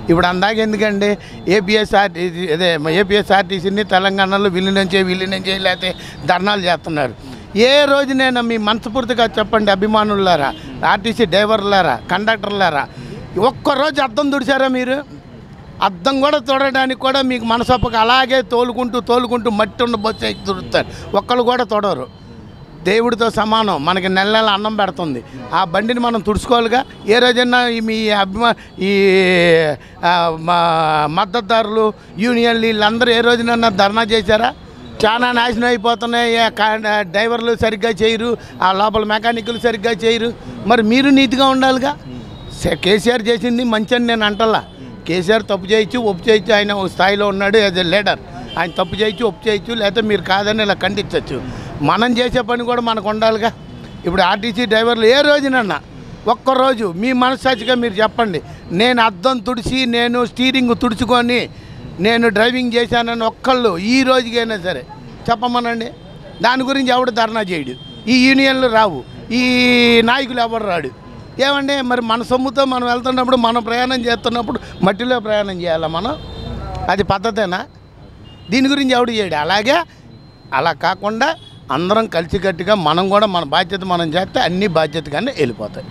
ఇప్పుడు అందాక ఎందుకండి ఏపీఎస్ఆర్టీసీ అదే ఏపీఎస్ఆర్టీసీని తెలంగాణలో విలీనం చేయి విలీనం చేయి లేకపోతే ధర్నాలు చేస్తున్నారు ఏ రోజునైనా మీ మనస్ఫూర్తిగా చెప్పండి అభిమానులారా ఆర్టీసీ డ్రైవర్లారా కండక్టర్లారా ఒక్కరోజు అద్దం తుడిచారా మీరు అద్దం కూడా తొడడానికి కూడా మీకు మనసొప్పక అలాగే తోలుకుంటూ తోలుకుంటూ మట్టి ఉన్న బొచ్చ తుడుతారు ఒక్కళ్ళు కూడా తొడరు దేవుడితో సమానం మనకి నెల నెల అన్నం పెడుతుంది ఆ బండిని మనం తుడుచుకోవాలిగా ఏ రోజైనా ఈ మీ అభిమా ఈ ఆ, మా మద్దతుదారులు యూనియన్లు వీళ్ళందరూ ఏ రోజునన్నా ధర్నా చేశారా చాలా నాశనం అయిపోతున్నాయి ఆ కా- డ్రైవర్లు సరిగ్గా చేయరు ఆ లోపల మెకానిక్లు సరిగ్గా చేయరు మరి మీరు నీతిగా ఉండాలిగా సే- కేసీఆర్ చేసింది మంచి అని నేను అంటలా కేసీఆర్ తప్పు చేయొచ్చు ఒప్పు చేయొచ్చు ఆయన ఒక స్థాయిలో ఉన్నాడు యాజ్ ఎ లీడర్ ఆయన తప్పు చేయొచ్చు ఒప్పు చేయొచ్చు లేకపోతే మీరు కాదని ఇలా ఖండించవచ్చు మనం చేసే పని కూడా మనకు ఉండాలిగా ఇప్పుడు ఆర్టీసీ డ్రైవర్లు ఏ రోజునన్నా ఒక్కరోజు మీ మనస్సాక్షిగా మీరు చెప్పండి నేను అద్దం తుడిచి నేను స్టీరింగ్ తుడుచుకొని నేను డ్రైవింగ్ చేశానని ఒక్కళ్ళు ఈ రోజుకైనా సరే చెప్పమనండి దాని గురించి ఎవడు ధర్నా చేయడు ఈ యూనియన్లు రావు ఈ నాయకులు ఎవరు రాడు ఏమండి మరి మన సొమ్ముతో మనం వెళ్తున్నప్పుడు మనం ప్రయాణం చేస్తున్నప్పుడు మట్టిలో ప్రయాణం చేయాలా మనం అది పద్ధతేనా దీని గురించి ఎవడు చేయడు అలాగే అలా కాకుండా అందరం కలిసికట్టుగా మనం కూడా మన బాధ్యత మనం చేస్తే అన్ని బాధ్యతగానే వెళ్ళిపోతాయి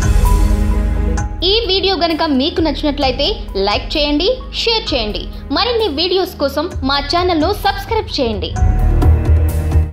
ఈ వీడియో గనుక మీకు నచ్చినట్లయితే లైక్ చేయండి షేర్ చేయండి మరిన్ని వీడియోస్ కోసం మా ఛానల్ను సబ్స్క్రైబ్ చేయండి